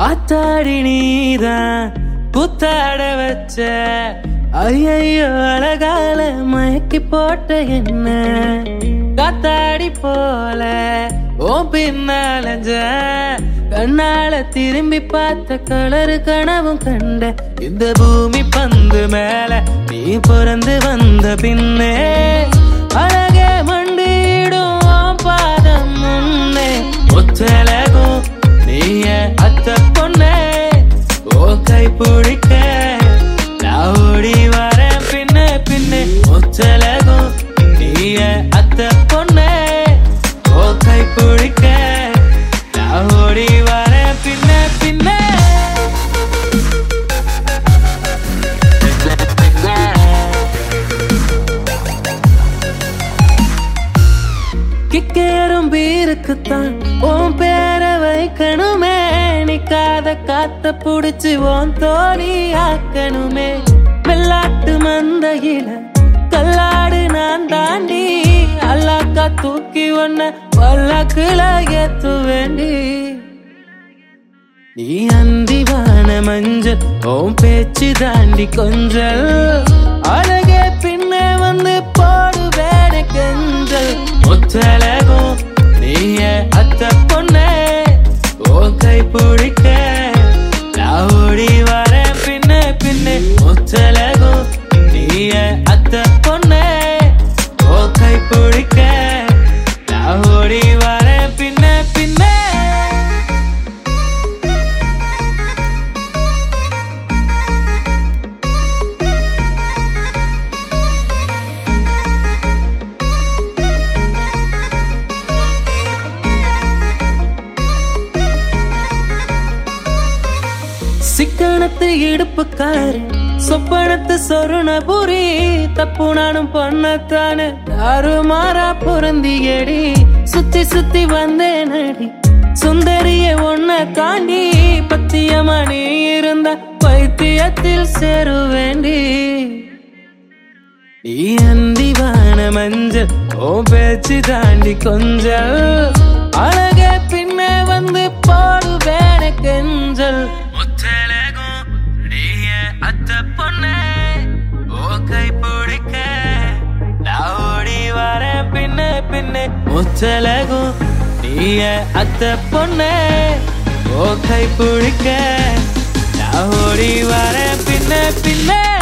ஆத்தாடி நீதான் புத்தாட வச்ச ஐயையோ அழகால மயக்கி போட்ட என்ன காத்தாடி போல ஓ பின்னாலஞ்ச கண்ணால திரும்பி பார்த்த கலரு கனவும் கண்ட இந்த பூமி பந்து மேல நீ பிறந்து வந்த பின்னே அழகே மண்டிடும் உன் பாதம் முன்னே ஒத்தலகும் நீய அத்த பொண்ணே ஓ கை பிடிக்க நான் ஓடி வரேன் பின்ன பின்ன ஒத்தலகும் நீய அத்த பொண்ணே ஓ கை பிடிக்க நான் ஓடி வரேன் பின்ன பின்ன கிக்கேறும் பீருக்குத்தான் உன் பேரை வைக்கணுமே நிக்காத காத்த புடிச்சு உன் தோணி ஆக்கணுமே வெள்ளாட்டு மந்தையில கல்லாடு நான் தாண்டி அல்லாக்கா தூக்கி ஒன்ன பல்லாக்குல ஏத்து வேண்டி நீ அந்திவான மஞ்சள் ஓம் பேச்சு தாண்டி கொஞ்சல் அழகே பின்னே வந்து போடுவேன கெஞ்சல் முத்தலகும் நீய அத்த பொண்ணே ஓ கை பிடிக்க நான் ஓடி வரேன் பின்ன பின்ன முத்தலகும் நீய அத்த பொண்ணே ஓ கை பிடிக்க நான் ஓடி வரேன் பின்ன பின்ன சிக்கனத்து இடுப்புக்காரு சொப்பனத்து சொருணபுரி தப்பு நானும் பண்ணத்தானு தாறுமாறா பொருந்தியடி சுத்தி சுத்தி வந்தேன் அடி சுந்தரிய ஒன்ன காண்டி பத்தியமா நீ இருந்த பைத்தியத்தில் சேருவேண்டி நீ அந்திவான மஞ்சள் ஓ பேச்சு தாண்டி கொஞ்சல் அழகே பின்னே வந்து போடுவேன கெஞ்சல் முத்தலகும் நீய அத்த பொண்ணே ஓ கை பிடிக்க நான் ஓடி வரேன் பின்ன பின்ன முத்தலகும் நீய அத்த பொண்ணே ஓ கை பிடிக்க நான் ஓடி வரேன் பின்ன பின்ன